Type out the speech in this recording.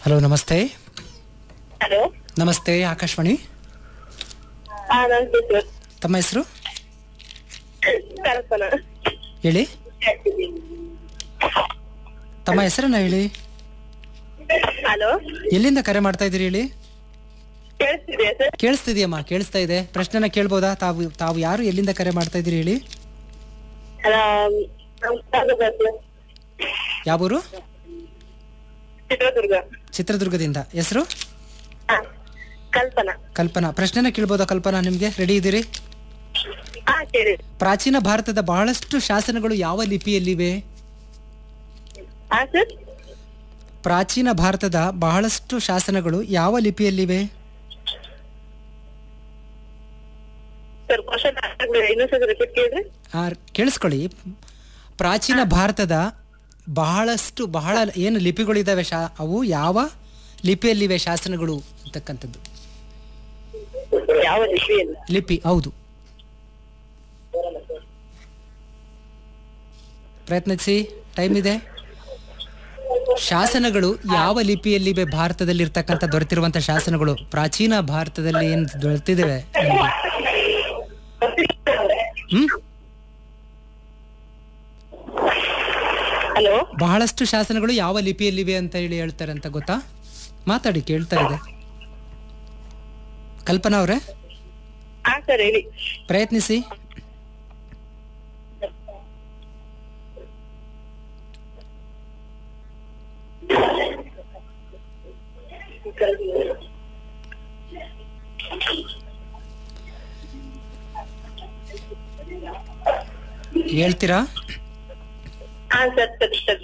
Hello ನಮಸ್ತೆ hello ನಮಸ್ತೆ ಆಕಾಶವಾಣಿ ಹಾ ನಮಸ್ತೆ ಸರ್ ತಮ್ಮ ಹೆಸರು ಕಲ್ಪನಾ ಹೇಳಿ ತಮ್ಮ ಹೆಸರನ್ನ ಹೇಳಿ ಹಲೋ ಎಲ್ಲಿಂದ ಕರೆ ಮಾಡ್ತಾ ಇದ್ದೀರಿ ಹೇಳಿ ಕೇಳಿಸ್ತಿದೆಯಾ ಸರ್ ಕೇಳಿಸ್ತಿದೆಯಮ್ಮ ಕೇಳಿಸ್ತಾ ಇದೆ ಪ್ರಶ್ನೆನ ಕೇಳ್ಬೋದಾ ತಾವು ತಾವು ಯಾರು ಎಲ್ಲಿಂದ ಕರೆ ಮಾಡ್ತಾ ಇದ್ದೀರಿ ಹೇಳಿ ಚಿತ್ರದುರ್ಗ ಸರ್ ಯಾವ ಊರು ಚಿತ್ರದುರ್ಗ ಚಿತ್ರದುರ್ಗದಿಂದ ಹೆಸರು ಹಾ ಕಲ್ಪನಾ ಕಲ್ಪನಾ ಪ್ರಶ್ನೆನ ಕೇಳ್ಬೋದಾ ಕಲ್ಪನಾ ನಿಮಗೆ ರೆಡಿ ಇದ್ದೀರಿ ಹಾ ಕೇಳಿ ಪ್ರಾಚೀನ ಭಾರತದ ಬಹಳಷ್ಟು ಶಾಸನಗಳು ಯಾವ ಲಿಪಿಯಲ್ಲಿವೆ ಹಾ ಸರ್ ಪ್ರಾಚೀನ ಭಾರತದ ಬಹಳಷ್ಟು ಶಾಸನಗಳು ಯಾವ ಲಿಪಿಯಲ್ಲಿವೆ ಸರ್ ಕ್ವಶನ್ ಇನ್ನೊಂದ್ಸತಿ ರಿಪೀಟ್ ಕೇಳಿದ್ರೆ ಆ, ಕೇಳಿಸ್ಕೊಳ್ಳಿ ಪ್ರಾಚೀನ ಭಾರತದ ಬಹಳಷ್ಟು ಬಹಳ ಏನು ಲಿಪಿಗಳಿದ್ದಾವೆ ಶಾ ಅವು ಯಾವ ಲಿಪಿಯಲ್ಲಿವೆ ಶಾಸನಗಳು ಅಂತಕ್ಕಂಥದ್ದು ಯಾವ ಲಿಪಿಯಲ್ಲಿ ಲಿಪಿ ಹೌದು ಪ್ರಯತ್ನಿಸಿ ಟೈಮ್ ಇದೆ ಶಾಸನಗಳು ಯಾವ ಲಿಪಿಯಲ್ಲಿವೆ ಭಾರತದಲ್ಲಿ ಇರ್ತಕ್ಕಂಥ ದೊರೆತಿರುವಂತ ಶಾಸನಗಳು ಪ್ರಾಚೀನ ಭಾರತದಲ್ಲಿ ಏನು ದೊರೆತಿದ್ದೇವೆ ನಮ್ಗೆ? ಹ್ಮ್ ಹಲೋ ಬಹಳಷ್ಟು ಶಾಸನಗಳು ಯಾವ ಲಿಪಿಯಲ್ಲಿವೆ ಅಂತ ಹೇಳಿ ಹೇಳ್ತಾರೆ ಅಂತ ಗೊತ್ತಾ ಮಾತಾಡಿ ಕೇಳ್ತಾ ಇದೆ ಕಲ್ಪನಾ ಅವರೇ ಹಾ ಸರ್ ಹೇಳಿ ಪ್ರಯತ್ನಿಸಿ ಹೇಳ್ತೀರಾ ಹಾ ಸರ್ ಸರಿ ಸರಿ